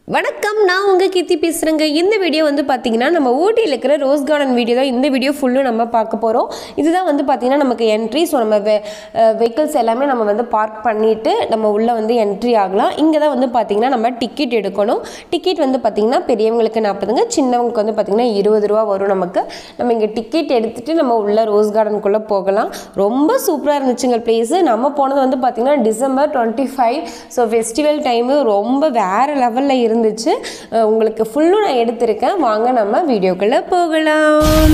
வணக்கம் நான் உங்கள் கீர்த்தி பேசுகிறேங்க இந்த வீடியோ வந்து பார்த்தீங்கன்னா நம்ம ஊட்டியில் இருக்கிற ரோஸ் கார்டன் வீடியோ தான் இந்த வீடியோ ஃபுல்லும் நம்ம பார்க்க போகிறோம் இதுதான் வந்து பார்த்தீங்கன்னா நமக்கு என்ட்ரி ஸோ நம்ம வெஹிக்கிள்ஸ் எல்லாமே நம்ம வந்து பார்க் பண்ணிவிட்டு நம்ம உள்ளே வந்து என்ட்ரி ஆகலாம் இங்கே தான் வந்து பார்த்தீங்கன்னா நம்ம டிக்கெட் எடுக்கணும் டிக்கெட் வந்து பார்த்தீங்கன்னா பெரியவங்களுக்கு நாற்பதுங்க சின்னவங்களுக்கு வந்து பார்த்தீங்கன்னா இருபது ரூபா வரும் நமக்கு நம்ம இங்கே டிக்கெட் எடுத்துகிட்டு நம்ம உள்ள ரோஸ் கார்டனுக்குள்ளே போகலாம் ரொம்ப சூப்பராக இருந்துச்சுங்க பிளேஸு நம்ம போனது வந்து பார்த்தீங்கன்னா December twenty five so festival time ரொம்ப வேறு லெவலில் இருந்துச்சு அஹ் உங்களுக்கு ஃபுல்லும் நான் எடுத்திருக்கேன் வாங்க நம்ம வீடியோக்குள்ளே போகலாம்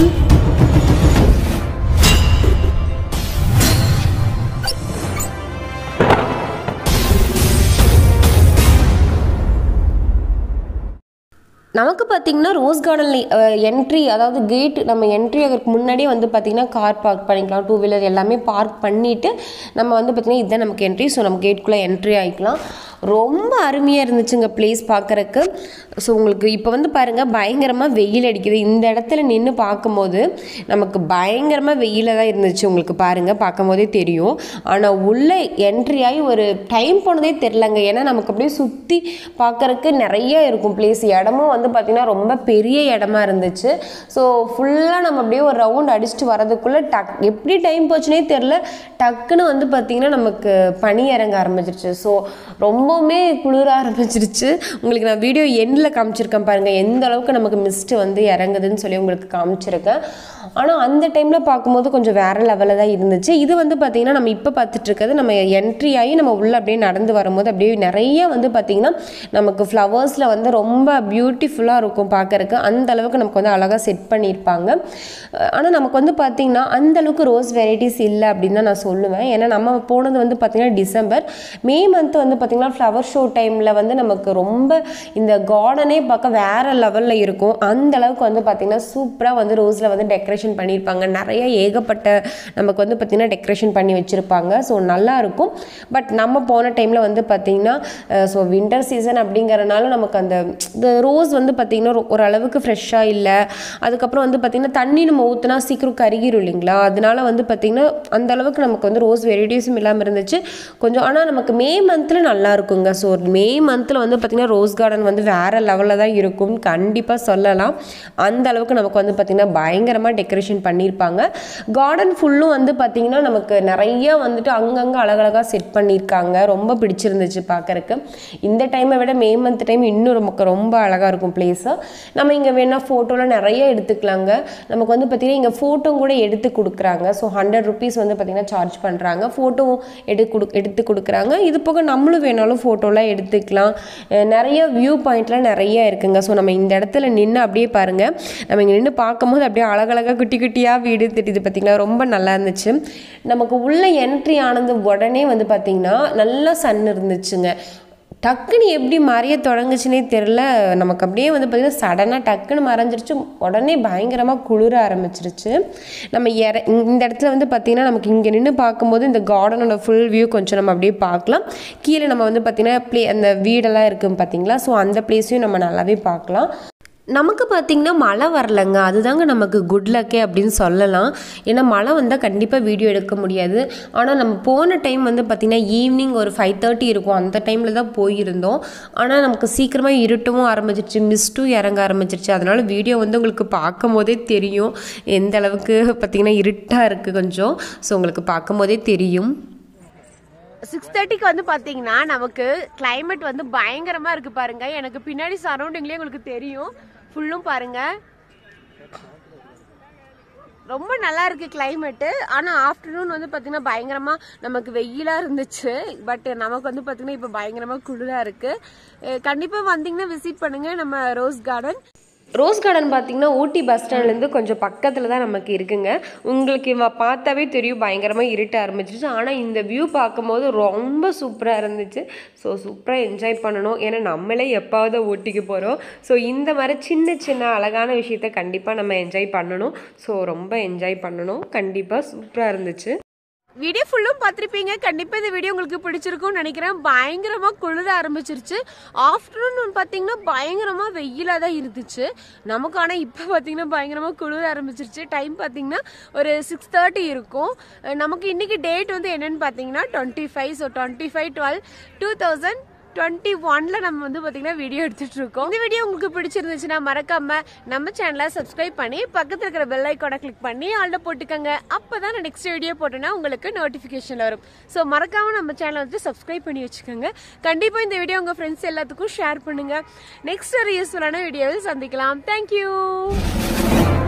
நமக்கு பார்த்திங்கன்னா ரோஸ் கார்டனில் என்ட்ரி அதாவது கேட் நம்ம என்ட்ரி ஆகிறதுக்கு முன்னாடியே வந்து பார்த்திங்கன்னா கார் பார்க் பண்ணிக்கலாம் டூ வீலர் எல்லாமே பார்க் பண்ணிவிட்டு நம்ம வந்து பார்த்திங்கன்னா இதுதான் நமக்கு என்ட்ரி ஸோ நம்ம கேட்குள்ளே என்ட்ரி ஆகிக்கலாம் ரொம்ப அருமையாக இருந்துச்சுங்க பிளேஸ் பார்க்குறக்கு ஸோ உங்களுக்கு இப்போ வந்து பாருங்கள் பயங்கரமாக வெயில் அடிக்குது இந்த இடத்துல நின்று பார்க்கும்போது நமக்கு பயங்கரமாக வெயில தான் இருந்துச்சு உங்களுக்கு பாருங்கள் பார்க்கும்போதே தெரியும் ஆனால் உள்ளே என்ட்ரி ஆகி ஒரு டைம் போனதே தெரிலங்க ஏன்னா நமக்கு அப்படியே சுற்றி பார்க்குறக்கு நிறைய இருக்கும் பிளேஸ் இடமும் வந்து பார்த்திங்கன்னா ரொம்ப பெரிய இடமா இருந்துச்சு ஸோ ஃபுல்லாக நம்ம அப்படியே ஒரு ரவுண்ட் அடிச்சுட்டு வரதுக்குள்ளே டக் எப்படி டைம் போச்சுனே தெரில டக்குன்னு வந்து பார்த்திங்கன்னா நமக்கு பனி இறங்க ஆரம்பிச்சிருச்சு ஸோ ரொம்பவுமே குளிர ஆரம்பிச்சிருச்சு உங்களுக்கு நான் வீடியோ எண்டில் காமிச்சிருக்கேன் பாருங்கள் எந்த அளவுக்கு நமக்கு மிஸ்ட்டு வந்து இறங்குதுன்னு சொல்லி உங்களுக்கு காமிச்சிருக்கேன் ஆனால் அந்த டைமில் பார்க்கும்போது கொஞ்சம் வேறு லெவலில் தான் இருந்துச்சு இது வந்து பார்த்திங்கன்னா நம்ம இப்போ பார்த்துட்டு இருக்கிறது நம்ம என்ட்ரி ஆகி நம்ம உள்ளே அப்படியே நடந்து வரும்போது அப்படியே நிறைய வந்து பார்த்திங்கன்னா நமக்கு ஃப்ளவர்ஸில் வந்து ரொம்ப பியூட்டிஃபுல்லாக இருக்கும் பார்க்கறக்கு அந்த அளவுக்கு நமக்கு வந்து அழகாக செட் பண்ணியிருப்பாங்க ஆனால் நமக்கு வந்து பார்த்திங்கன்னா அந்த அளவுக்கு ரோஸ் வெரைட்டிஸ் இல்லை அப்படின்னு தான் நான் சொல்லுவேன் ஏன்னா நம்ம போனது வந்து பார்த்திங்கன்னா டிசம்பர் மே மந்த் வந்து பார்த்திங்கன்னா ஃப்ளவர் ஷோ டைமில் வந்து நமக்கு ரொம்ப இந்த கார்டனே பார்க்க வேறு லெவலில் இருக்கும் அந்த அளவுக்கு வந்து பார்த்திங்கன்னா சூப்பராக வந்து ரோஸில் வந்து டெக்கரேஷன் பண்ணியிருப்பாங்க நிறைய ஏகப்பட்ட நமக்கு வந்து பார்த்திங்கன்னா டெக்கரேஷன் பண்ணி வச்சுருப்பாங்க ஸோ நல்லா இருக்கும் பட் நம்ம போன டைமில் வந்து பார்த்திங்கன்னா ஸோ வின்டர் சீசன் அப்படிங்கறனால நமக்கு அந்த இந்த ரோஸ் வந்து பார்த்திங்கன்னா ஒரு- ஓரளவுக்கு ஃப்ரெஷ்ஷாக இல்லை அதுக்கப்புறம் வந்து பார்த்திங்கன்னா தண்ணி நம்ம ஊற்றினா சீக்கிரம் கருகிரும் இல்லைங்களா அதனால வந்து பார்த்திங்கன்னா அந்த அளவுக்கு நமக்கு வந்து ரோஸ் வெரைட்டிஸும் இல்லாமல் இருந்துச்சு கொஞ்சம் ஆனால் நமக்கு மே மந்தில் நல்லா இருக்குங்க ஸோ மே மந்தில் வந்து பார்த்திங்கன்னா ரோஸ் கார்டன் வந்து வேறு லெவலில் தான் இருக்கும் கண்டிப்பாக சொல்லலாம் அந்த அளவுக்கு நமக்கு வந்து பார்த்திங்கன்னா பயங்கரமாக டெக்கரேஷன் பண்ணியிருப்பாங்க கார்டன் ஃபுல்லும் வந்து பார்த்திங்கன்னா நமக்கு நிறைய வந்துட்டு அங்கங்கே அழகழகாக செட் பண்ணியிருக்காங்க ரொம்ப பிடிச்சிருந்துச்சு பார்க்கறக்கு இந்த டைமை விட மே மந்த் டைம் இன்னும் நமக்கு ரொம்ப அழகாக இருக்கும் பிளேஸு நம்ம இங்கே வேணால் ஃபோட்டோலாம் நிறைய எடுத்துக்கலாங்க நமக்கு வந்து பார்த்திங்கன்னா இங்கே ஃபோட்டோ கூட எடுத்து கொடுக்குறாங்க ஸோ ஹண்ட்ரட் ருபீஸ் வந்து பார்த்திங்கன்னா சார்ஜ் பண்ணுறாங்க ஃபோட்டோ எடு கொடு எடுத்து கொடுக்குறாங்க இது போக நம்மளும் வேணாலும் ஃபோட்டோலாம் எடுத்துக்கலாம் அஹ் நிறைய வியூ பாயிண்ட்லாம் நிறைய இருக்குங்க ஸோ நம்ம இந்த இடத்துல நின்று அப்படியே பாருங்கள் நம்ம இங்கே நின்று பார்க்கும்போது அப்படியே அழகழகாக குட்டி குட்டியாக வீடு தெரியுது பார்த்திங்களா ரொம்ப நல்லா இருந்துச்சு நமக்கு உள்ள என்ட்ரி ஆனது உடனே வந்து பார்த்திங்கன்னா நல்லா சன் இருந்துச்சுங்க டக்குன்னு எப்படி மறைய தொடங்குச்சுனே தெரில நமக்கு அப்படியே வந்து பார்த்திங்கன்னா சடனாக டக்குன்னு மறைஞ்சிருச்சு உடனே பயங்கரமாக குளிர ஆரம்பிச்சிருச்சு நம்ம இற இந்த இடத்துல வந்து பார்த்திங்கன்னா நமக்கு இங்கே நின்று பார்க்கும்போது இந்த கார்டனோட ஃபுல் வியூ கொஞ்சம் நம்ம அப்படியே பார்க்கலாம் கீழே நம்ம வந்து பார்த்திங்கன்னா ப்ளே அந்த வீடெல்லாம் இருக்குது பார்த்தீங்களா ஸோ அந்த பிளேஸையும் நம்ம நல்லாவே பார்க்கலாம் நமக்கு பார்த்திங்கன்னா மழை வரலங்க அதுதாங்க நமக்கு குட் லக்கே அப்படின்னு சொல்லலாம் ஏன்னா மழை வந்தால் கண்டிப்பாக வீடியோ எடுக்க முடியாது ஆனால் நம்ம போன டைம் வந்து பார்த்திங்கன்னா ஈவினிங் ஒரு ஃபைவ் தேர்ட்டி இருக்கும் அந்த டைமில் தான் போயிருந்தோம் ஆனால் நமக்கு சீக்கிரமாக இருட்டவும் ஆரம்பிச்சிருச்சு மிஸ்ட்டும் இறங்க ஆரம்பிச்சிருச்சு அதனால் வீடியோ வந்து உங்களுக்கு பார்க்கும் போதே தெரியும் எந்த அளவுக்கு பார்த்திங்கன்னா இருட்டாக இருக்குது கொஞ்சம் ஸோ உங்களுக்கு பார்க்கும் போதே தெரியும் சிக்ஸ் தேர்ட்டிக்கு வந்து பார்த்தீங்கன்னா நமக்கு climate வந்து பயங்கரமாக இருக்குது பாருங்க எனக்கு பின்னாடி சரௌண்டிங்லேயே உங்களுக்கு தெரியும் ஃபுல்லும் பாருங்க ரொம்ப நல்லா இருக்கு climate ஆனால் ஆஃப்டர்நூன் வந்து பார்த்தீங்கன்னா பயங்கரமாக நமக்கு வெயிலாக இருந்துச்சு பட் நமக்கு வந்து பார்த்தீங்கன்னா இப்போ பயங்கரமாக குளிராக இருக்குது கண்டிப்பாக வந்தீங்கன்னா விசிட் பண்ணுங்க நம்ம ரோஸ் கார்டன் ரோஸ் கார்டன் பார்த்தீங்கன்னா ஊட்டி பஸ் ஸ்டாண்ட்லேருந்து கொஞ்சம் பக்கத்தில் தான் நமக்கு இருக்குங்க உங்களுக்கு இவ பார்த்தாவே தெரியும் பயங்கரமாக இருட்ட ஆரம்பிச்சிருச்சு ஆனால் இந்த வியூ பார்க்கும்போது ரொம்ப சூப்பராக இருந்துச்சு ஸோ சூப்பராக என்ஜாய் பண்ணணும் ஏன்னா நம்மளே எப்பாவது ஊட்டிக்கு போகிறோம் ஸோ இந்த மாதிரி சின்ன சின்ன அழகான விஷயத்த கண்டிப்பாக நம்ம என்ஜாய் பண்ணணும் ஸோ ரொம்ப என்ஜாய் பண்ணணும் கண்டிப்பாக சூப்பராக இருந்துச்சு வீடியோ ஃபுல்லும் பார்த்துருப்பீங்க கண்டிப்பாக இந்த வீடியோ உங்களுக்கு பிடிச்சிருக்கும்னு நினைக்கிறேன் பயங்கரமாக குளிர ஆரம்பிச்சிருச்சு ஆஃப்டர்நூன் பார்த்தீங்கன்னா பயங்கரமாக வெயிலாக தான் இருந்துச்சு நமக்கு ஆனால் இப்போ பார்த்தீங்கன்னா பயங்கரமாக குளிர ஆரம்பிச்சிருச்சு டைம் பார்த்தீங்கன்னா ஒரு சிக்ஸ் தேர்ட்டி இருக்கும் அஹ் நமக்கு இன்னைக்கு டேட் வந்து என்னன்னு பார்த்தீங்கன்னா twenty five so twenty five twelve two thousand twenty ஒன்ல நம்ம வந்து பாத்தீங்கன்னா வீடியோ எடுத்துட்டு இருக்கோம் இந்த வீடியோ உங்களுக்கு பிடிச்சிருந்துச்சுன்னா மறக்காம நம்ம சேனலை சப்ஸ்கிரைப் பண்ணி பக்கத்துல இருக்கிற பெல் ஐக்கானை கிளிக் பண்ணி ஆல்ல போட்டுக்கோங்க அப்பதான் நான் நெக்ஸ்ட் வீடியோ போட்டேன்னா உங்களுக்கு நோட்டிபிகேஷன் வரும் ஸோ மறக்காம நம்ம சேனலை வந்து சப்ஸ்கிரைப் பண்ணி வச்சுக்கோங்க கண்டிப்பா இந்த வீடியோ உங்க ஃப்ரெண்ட்ஸ் எல்லாத்துக்கும் ஷேர் பண்ணுங்க நெக்ஸ்ட் ஒரு யூஸ்ஃபுல்லான வீடியோவில் சந்திக்கலாம் தேங்க்யூ